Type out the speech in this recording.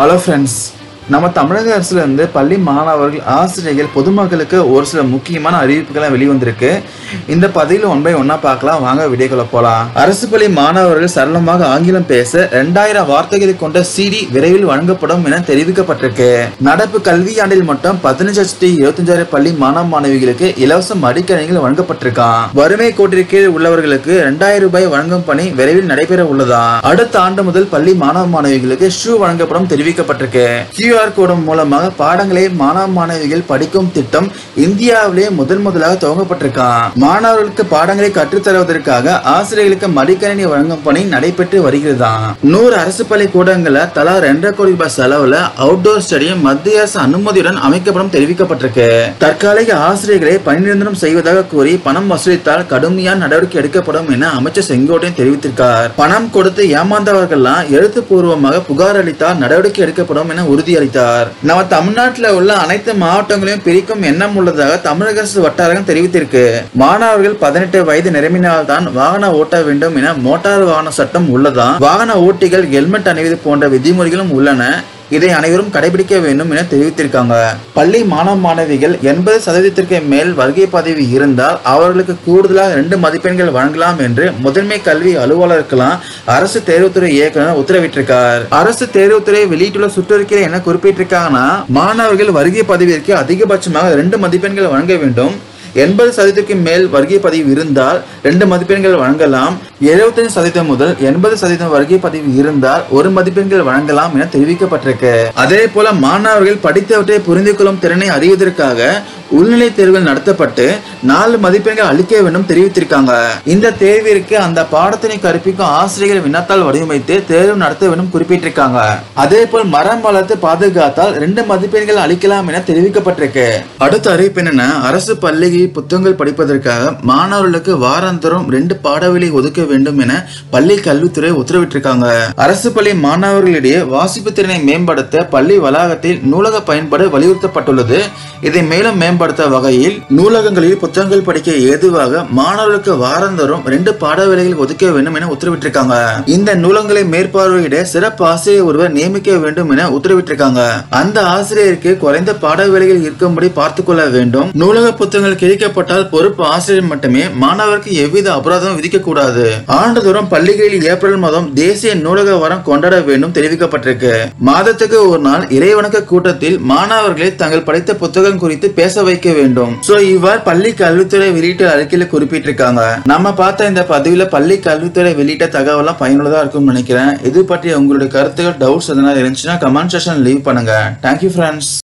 hello friends நம்ம தமிழக அரசுல இருந்து பள்ளி மாணவர்கள் ஆசிரியர்கள் பொதுமக்களுக்கு ஒரு சில முக்கியமான அறிவிப்புகள்லாம் வெளிவந்திருக்கு இந்த பதிவில் ஒன் பை ஒன்னா பார்க்கலாம் வாங்க வீடியோக்குள்ள போலாம் அரசு பள்ளி மாணவர்கள் சரளமாக ஆங்கிலம் பேச ரெண்டாயிரம் வார்த்தைகளை கொண்ட சிடி விரைவில் வழங்கப்படும் என தெரிவிக்கப்பட்டிருக்கு நடப்பு கல்வியாண்டில் மட்டும் பதினஞ்சு லட்சத்தி இருபத்தஞ்சாயிரம் பள்ளி மாணவ மாணவிகளுக்கு இலவச மடிக்கணிகள் வழங்கப்பட்டிருக்கான் வறுமை கோட்டிற்கு கீழ் உள்ளவர்களுக்கு ரெண்டாயிரம் ரூபாய் வழங்கும் பணி விரைவில் நடைபெற உள்ளதா அடுத்த ஆண்டு முதல் பள்ளி மாணவ மாணவிகளுக்கு ஷூ வழங்கப்படும் தெரிவிக்கப்பட்டிருக்கு கியூஆர் கோடு மூலமாக பாடங்களை மாணவ மாணவிகள் படிக்கும் திட்டம் இந்தியாவிலே முதல் முதலாக துவங்கப்பட்டிருக்கான் மாணவர்களுக்கு பாடங்களை கற்றுத்தருவதற்காக ஆசிரியர்களுக்கு மடிக்கணினி வழங்கும் பணி நடைபெற்று வருகிறதாம் நூறு அரசு பள்ளி கூடங்கள்ல தலா ரெண்டரை கோடி ரூபாய் செலவுல அவுட்டோர் ஸ்டேடியம் மத்திய அரசு அனுமதியுடன் அமைக்கப்படும் தெரிவிக்கப்பட்டிருக்கு தற்காலிக ஆசிரியர்களை பணி நிரந்தரம் செய்வதாக கூறி பணம் வசூலித்தால் கடுமையான நடவடிக்கை எடுக்கப்படும் என அமைச்சர் செங்கோட்டையன் தெரிவித்திருக்கார் பணம் கொடுத்து ஏமாந்தவர்கள்லாம் எழுத்துப்பூர்வமாக புகார் அளித்தால் நடவடிக்கை எடுக்கப்படும் என உறுதியளித்தார் நம்ம தமிழ்நாட்டில் உள்ள அனைத்து மாவட்டங்களையும் பிரிக்கும் எண்ணம் உள்ளதாக தமிழக அரசு வட்டாரங்கள் தெரிவித்திருக்கு மாணவர்கள் பதினெட்டு வயது நிரம்பினால்தான் வாகன ஓட்ட வேண்டும் என மோட்டார் வாகன சட்டம் உள்ளதா வாகன ஓட்டிகள் ஹெல்மெட் அணிவது போன்ற விதிமுறைகளும் உள்ளன இதை அனைவரும் கடைபிடிக்க வேண்டும் என தெரிவித்திருக்காங்க பள்ளி மாணவ மாணவிகள் எண்பது சதவீதத்திற்கு மேல் வருகை பதிவு இருந்தால் அவர்களுக்கு கூடுதலாக ரெண்டு மதிப்பெண்கள் வழங்கலாம் என்று முதன்மை கல்வி அலுவலருக்கெல்லாம் அரசு தேர்வுத்துறை இயக்குனர் உத்தரவிட்டிருக்கார் அரசு தேர்வுத்துறை வெளியிட்டுள்ள சுற்றறிக்கையில் என்ன குறிப்பிட்டிருக்காங்கன்னா மாணவர்கள் வருகை பதிவிற்கு அதிகபட்சமாக ரெண்டு மதிப்பெண்கள் வழங்க வேண்டும் எண்பது சதவீதத்துக்கு மேல் வருகை பதிவு இருந்தால் ரெண்டு மதிப்பெண்கள் வழங்கலாம் எழுபத்தஞ்சு சதவீதம் முதல் எண்பது சதவீதம் வருகை பதிவு இருந்தால் ஒரு மதிப்பெண்கள் வழங்கலாம் என தெரிவிக்கப்பட்டிருக்கு அதே போல மாணவர்கள் படித்தவற்றை புரிந்து கொள்ளும் திறனை அறிவதற்காக உள்நிலை தேர்வுகள் நடத்தப்பட்டு நாலு மதிப்பெண்கள் அளிக்க வேண்டும் தெரிவித்திருக்காங்க இந்த தேர்விற்கு அந்த பாடத்தினை கற்பிக்கும் ஆசிரியர்கள் விண்ணத்தால் வடிவமைத்து தேர்வு நடத்த வேண்டும் குறிப்பிட்டிருக்காங்க அதே போல் மரம் வளர்த்து பாதுகாத்தால் ரெண்டு மதிப்பெண்கள் அளிக்கலாம் என தெரிவிக்கப்பட்டிருக்கு அடுத்த அறிவிப்பு என்னன்னா அரசு பள்ளிகளில் புத்தகங்கள் படிப்பதற்காக மாணவர்களுக்கு வாராந்தோறும் ரெண்டு பாடவெளி ஒதுக்க வேண்டும் என பள்ளி கல்வித்துறை உத்தரவிட்டிருக்காங்க அரசு பள்ளி மாணவர்களிடையே வாசிப்பு திறனை மேம்படுத்த பள்ளி வளாகத்தில் நூலக பயன்பாடு வலியுறுத்தப்பட்டுள்ளது இதை மேலும் மேம்படுத்த வகையில் நூலகங்களில் புத்தகங்கள் படிக்க ஏதுவாக மாணவர்களுக்கு வாரந்தோறும் ரெண்டு பாடவேளைகள் ஒதுக்க வேண்டும் என உத்தரவிட்டிருக்காங்க இந்த நூலகங்களை மேற்பார்வையிட சிறப்பு ஆசிரியர் ஒருவர் நியமிக்க வேண்டும் என உத்தரவிட்டிருக்காங்க அந்த ஆசிரியருக்கு குறைந்த பாடவேளைகள் இருக்கும்படி பார்த்துக் கொள்ள வேண்டும் நூலக புத்தகங்கள் கிழிக்கப்பட்டால் பொறுப்பு ஆசிரியர் மட்டுமே மாணவருக்கு எவ்வித அபராதமும் விதிக்கக்கூடாது ஆண்டுதோறும் பள்ளிகளில் ஏப்ரல் மாதம் தேசிய நூலக வாரம் கொண்டாட வேண்டும் தெரிவிக்கப்பட்டிருக்கு மாதத்துக்கு ஒரு நாள் இறைவணக்க கூட்டத்தில் மாணவர்களை தங்கள் படித்த புத்தகம் குறித்து பேச வைக்க வேண்டும் சோ இவ்வாறு பள்ளி கல்வித்துறை வெளியிட்ட அறிக்கையில குறிப்பிட்டிருக்காங்க நம்ம பார்த்த இந்த பதிவுல பள்ளி கல்வித்துறை வெளியிட்ட தகவலாம் பயனுள்ளதா இருக்கும்னு நினைக்கிறேன் இது பற்றி உங்களுடைய கருத்துக்கள் டவுட்ஸ் எதனா இருந்துச்சுன்னா கமெண்ட் செக்ஷன் லீவ் பண்ணுங்க தேங்க்யூ ஃப்ரெண்ட்ஸ்